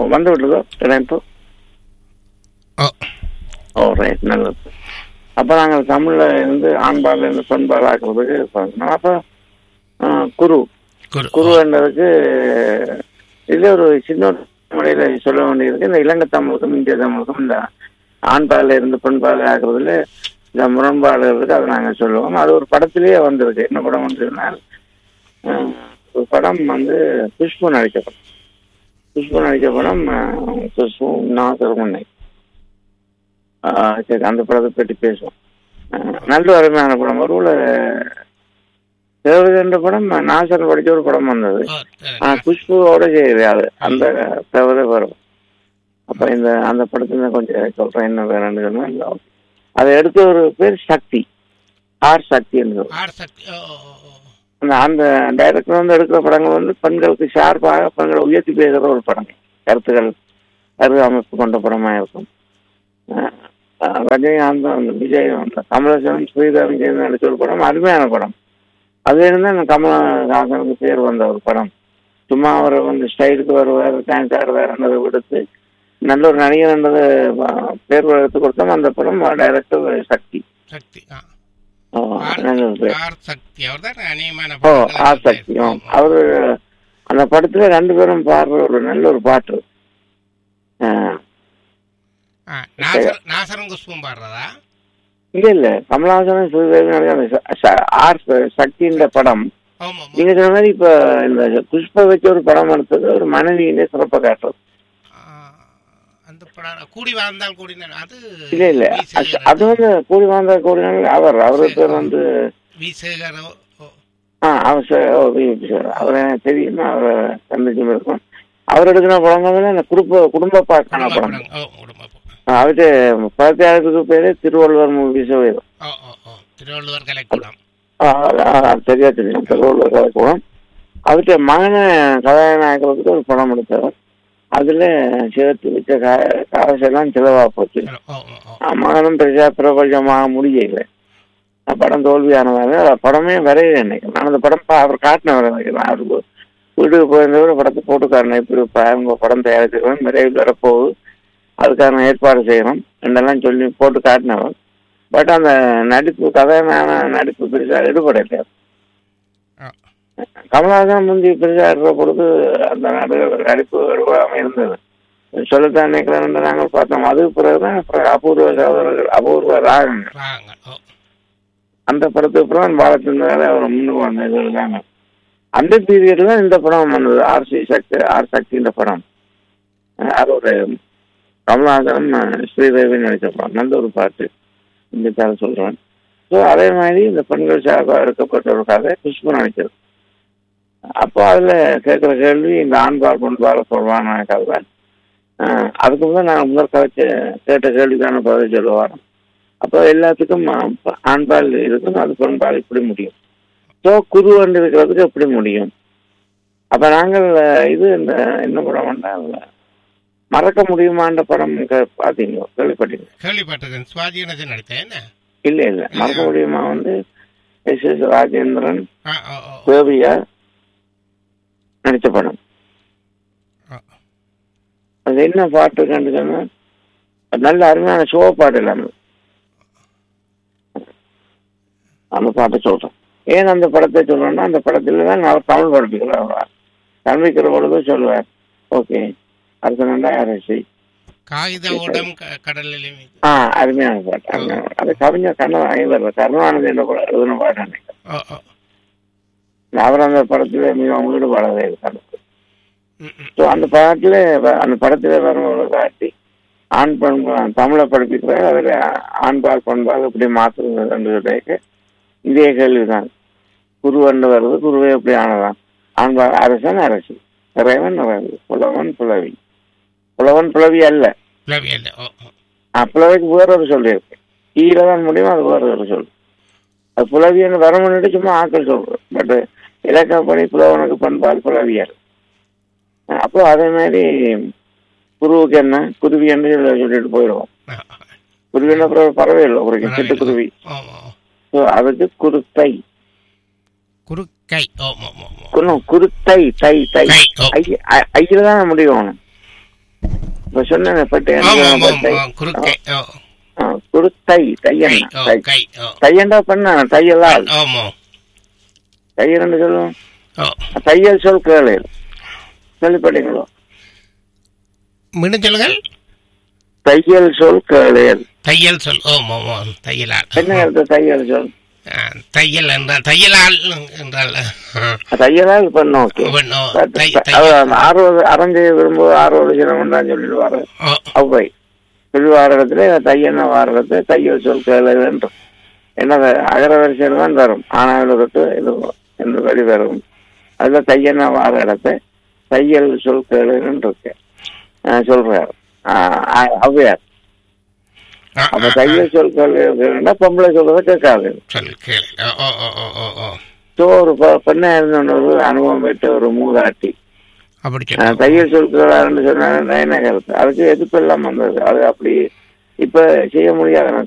வந்து விட்டுதோ இணைப்பு ஓ ஓ ரைட் நல்லது அப்போ நாங்கள் தமிழில் இருந்து ஆண்பால் இருந்து பெண்பால் ஆக்குறதுக்கு பண்ணோம் அப்போ குரு குரு குரு என்றதுக்கு இது ஒரு சின்ன ஒரு முறையில சொல்ல வேண்டியிருக்கு இந்த இலங்கை தமிழுக்கும் இந்திய தமிழுக்கும் இந்த ஆண்பால் இருந்து பெண்பால் ஆக்குறதுல இந்த முரண்பாடுகளுக்கு அதை நாங்கள் சொல்லுவோம் அது ஒரு படத்திலேயே வந்திருக்கு என்ன படம் வந்ததுனால் அஹ், ஒரு படம் வந்து புஷ்பு நடிச்ச படம் புஷ்பு நடிச்ச படம் அஹ், புஷ்பு நாசரமுன்னை சரி அந்த படத்தை பற்றி பேசுவோம் அஹ், நல்ல அருமையான படம் ஒரு தேவதை என்ற படம் நாசர் படிச்ச ஒரு படம் வந்தது ஓ, சரி. ஆனா குஷ்புவோட செய்யுது அது அந்த தேவதை வரும் அப்ப இந்த அந்த படத்துல கொஞ்சம் சொல்றேன் என்ன வேணும்னு சொன்னா அதை எடுத்த ஒரு பேர் சக்தி ஆர் சக்தி என்று ஆர் சக்தி ஓ ஓ, ஓ, ஓ. அந்த அந்த டைரக்டர் வந்து எடுக்கிற படங்கள் வந்து பெண்களுக்கு ஷார்ப்பாக பெண்களை உயர்த்தி பேசுகிற ஒரு படம் கருத்துக்கள் கரு அமைப்பு கொண்ட படமா இருக்கும் அஹ் அஹ் ரஜினிகாந்த் அந்த விஜய் அந்த கமலஹாசன் ஸ்ரீதரன் சேர்ந்து நடிச்ச ஒரு படம் அருமையான படம் அது இருந்தால் அந்த கமலஹாசனுக்கு பேர் வந்த ஒரு படம் சும்மா அவர் வந்து ஸ்டைலுக்கு வருவார் டான்ஸ் ஆடுவார்ன்றதை விடுத்து நல்ல ஒரு நடிகர்ன்றது அஹ், பேர் எடுத்து கொடுத்தோம் அந்த படம் டைரக்டர் சக்தி சக்தி ஆ அஹ், ஆர் நல்ல ஒரு பேர் ஆர் சக்தி அவர் தான் அநேகமான ஓ படங்களை ஆ சக்தியும் அவரு அந்த படத்துல ரெண்டு பேரும் பாடுற ஒரு நல்ல ஒரு பாட்டு ஆ, ஆ, நாசர் நாசரும் குஷ்பும் பாடுறதா இல்ல இல்ல கமலஹாசனும் சுதேவி அந்த ச- ச- ஆர் ச- சக்தின்ற படம் ஆமா ஆமா. நீங்க சொன்ன மாதிரி இப்ப இந்த புஷ்ப வச்ச ஒரு படம் எடுத்தது ஒரு மனைவியிலே சிறப்ப காட்டுறது ஆ, அந்த படம் கூடி வாழ்ந்தால் கூடி நா- அது இல்ல இல்ல வி. அது- சேகர். அது வந்து கூடி வாழ்ந்த கூடி நாள் அவர் அவரு பேர் வந்து வி சேகர் ஓ, ஓ. ஆ அவர் ச- ஓ, வி. சார். அவர் எனக்கு தெரியும் அவரை சந்திச்சும் இருக்கும் அவர் எடுக்கிற படங்கள்ல இந்த குடும்ப குடும்ப பாக்கான குடும்ப படம் படம். ஓ குடும்ப படம். அவரு படத்தியாளத்துக்கு பேரு திருவள்ளுவர் மூவிஸ் வேறு ஓ ஓ ஓ திருவள்ளுவர் கலைக்கூடம் சரியா தெரியும் திருவள்ளுவர் கலைக்கூடம் அவர்கிட்ட மகனை கதாநாயகத்துக்கு ஒரு படம் எடுத்தவர் அதுல சேர்த்து வச்ச கா- காசெல்லாம் செலவா போச்சு ஓ ஓ ஓ ஆ, மகனும் பெருசா பிரபஞ்சமாக முடியல அந்த படம் தோல்வியானதால படமே வரையில நினைக்கிறேன் நான் அந்த படம் பா- அவர் காட்டினவர் நினைக்கிறேன் அவருக்கு வீட்டுக்கு போயிருந்தவர் படத்தை போட்டுக்காரன் இப்படி இப்ப அவங்க படம் தயாரிச்சிருக்கோம் விரைவில் வரப்போகுது அதுக்கான ஏற்பாடு செய்யணும் என்றெல்லாம் சொல்லி போட்டு காட்டினவர் பட் அந்த நடிப்பு கதையான நடிப்பு பெருசா ஈடுபடல ஆ. கமலஹாசன் முந்தி பெருசா இருக்கிற பொழுது அந்த நடு- நடிப்பு வருவாம இருந்தது சொல்லத்தான் நினைக்கிறேன் நாங்கள் பார்த்தோம் அதுக்கு பிறகுதான் அப்புறம் அபூர்வ சகோதரர்கள் அபூர்வ ராகங்கள் ராகங்கள் ஓ அந்த படத்துக்கு அப்புறம் பாலச்சந்திரால அவர் முன்னுக்கு வந்த இதுதாங்க அந்த பீரியட்ல தான் இந்த படம் வந்தது ஆர்சி சக்தி ஆர் சக்தின்ற படம் அஹ் அது ஒரு கமலஹாசன் அஹ் ஸ்ரீதேவி நடிச்ச படம் நல்ல ஒரு பாட்டு இந்த கதை சொல்றேன் ஸோ அதே மாதிரி இந்த பெண்கள் சார்பாக எடுக்கப்பட்ட ஒரு கதை குஷ்பு நடிச்சது அப்போ அதுல கேட்குற கேள்வி இந்த ஆண்பால் பெண்பால் சொல்வான கதை அஹ் அதுக்கு முதல் நான் முதல் கதைச்சு கேட்ட கேள்விக்கான பதில் சொல்லுவார் அப்போ எல்லாத்துக்கும் ஆ- ஆண்பால் இருக்கும் அது பெண்பால் இப்படி முடியும் ஸோ குரு வந்து இருக்கிறதுக்கு எப்படி முடியும் அப்ப நாங்கள் அஹ், இது இந்த என்ன படம் பண்ணால் மறக்க முடியுமான்ற படம் கே- பார்த்தீங்க கேள்விப்பட்டீங்க கேள்விப்பட்டிருக்கேன் சுவாதி கணேசன் நடித்தேன் என்ன இல்ல இல்ல மறக்க முடியுமா வந்து எஸ் எஸ் ராஜேந்திரன் ஆ ஓ ஓ தேவியா நடிச்ச படம் ஆ. அது என்ன பாட்டு இருக்குன்னு சொன்னா அது நல்ல அருமையான ஷோ பாட்டு இல்லாம அந்த பாட்டை சொல்றேன் ஏன் அந்த படத்தை சொல்றேன்னா அந்த படத்துல தான் நான் தமிழ் படிப்பிக்கிறார் கல்விக்கிற பொழுது சொல்லுவார் ஓகே அடுத்த நல்லா அரசி காகித ஓடம் க- கடலில் மீது. ஆ அருமையான பாட்டு அருமையான பாட்டு. அது கவிஞர் கண்ண ஐவர் கருணானந்தி என்ற கூட எழுதின பாட்டு நினைக்கிறேன் ஓ ஓ அவர் அந்த படத்துல மிகவும் ஈடுபாடவே இருக்காரு ம், ம். ஸோ அந்த பாட்டுல வ- அந்த படத்துல வரவங்களை காட்டி ஆண் பெண் தமிழை படிப்பிக்கிறார் அதில் ஆண்பால் பண்பால் எப்படி மாற்றுறது என்று சொல்லிட்டு இதே கேள்விதான் குருவன்று வருது குருவே எப்படி ஆனதான் ஆண்பால் அரசன் அரசி இறைவன் இறைவு புலவன் புலவி புலவன் புலவி அல்ல பிளவி அல்ல ஓ ஓ ஆ, புலவிக்கு வேற ஒரு சொல் இருக்கு ஈல தான் முடியும் அது வேற ஒரு சொல் அது புலவின்னு வர முன்னாடி சும்மா ஆக்கள் சொல்றோம் பட் இலக்கப்படி புலவனுக்கு பண்பால் புலவியல் அப்போ அதே மாதிரி குருவுக்கு என்ன குருவி என்று சொல்லிட்டு போயிடுவோம் ஆ, ஆ. குருவின்னு அப்புறம் பறவை இல்லை ஒரு சிட்டுக்குருவி ஓ ஓ ஸோ அதுக்கு குருத்தை குறுக்கை ஓ ஓ ஓ ஓ. குன்னு குருத்தை தை தை கை ஓ ஐ- ஐ- ஐயில தான் முடியும் இப்ப சொன்ன பட்டு ஆமா ஆமா ஆமா குறுக்கை ஓ குடுத்தை கை தையன் ஓ தை கை ஓ தையண்டா பண்ண தையலால் ஆமா தையல் சொல்லுவோம் ஓ தையல் சொல் கேளு கேள்விப்பட்டீங்களோ மீண்டும் சொல்லுங்கள் தையல் சொல் கேளு தையல் சொல் ஓம் ஓம் ஓம் தையலால் என்ன அர்த்தம் தையல் சொல் ஆ, தையல் என்றால் தையலால் என்றால் ஆ, தையலால் பண்ண ஓகே அவன், ஓ, தை- தையல். அறுபது அறஞ்செய்ய விரும்புவது அறுபது சிரமம் சொல்லிடுவாரு ஓ, அவ்வை சொல்லி வார இடத்துல தையன வார இடத்துல தையல் சொல் கேளு என்று என்ன அகர வரிசையில் தான் வரும் ஆனால் தொட்டு இது என்று வழி வரும் அதுல தையன வார இடத்த தையல் சொல் கேளுன்னு இருக்கு ஆஹ் சொல்றாரு ஆஹ் ஆஹ் ஔவையார் ஆ, அப்ப ஆ, ஆ, தையல் சொல் கேளுன்னா பொம்பளை சொல்றதை கேட்காது சொல் கேளு ஓ ஓ ஓ ஓ ஓ ஸோ ஒரு பெ- பெண்ணா இருந்த ஒரு அனுபவம் பெற்ற ஒரு மூதாட்டி அப்படி ஆஹ் சொல்லு தையல் சொல்கிறாருன்னு சொன்னாங்க என்ன கருத்து அதுக்கு எதிர்ப்பெல்லாம் வந்தது அது அப்படி இப்ப செய்ய முடியாத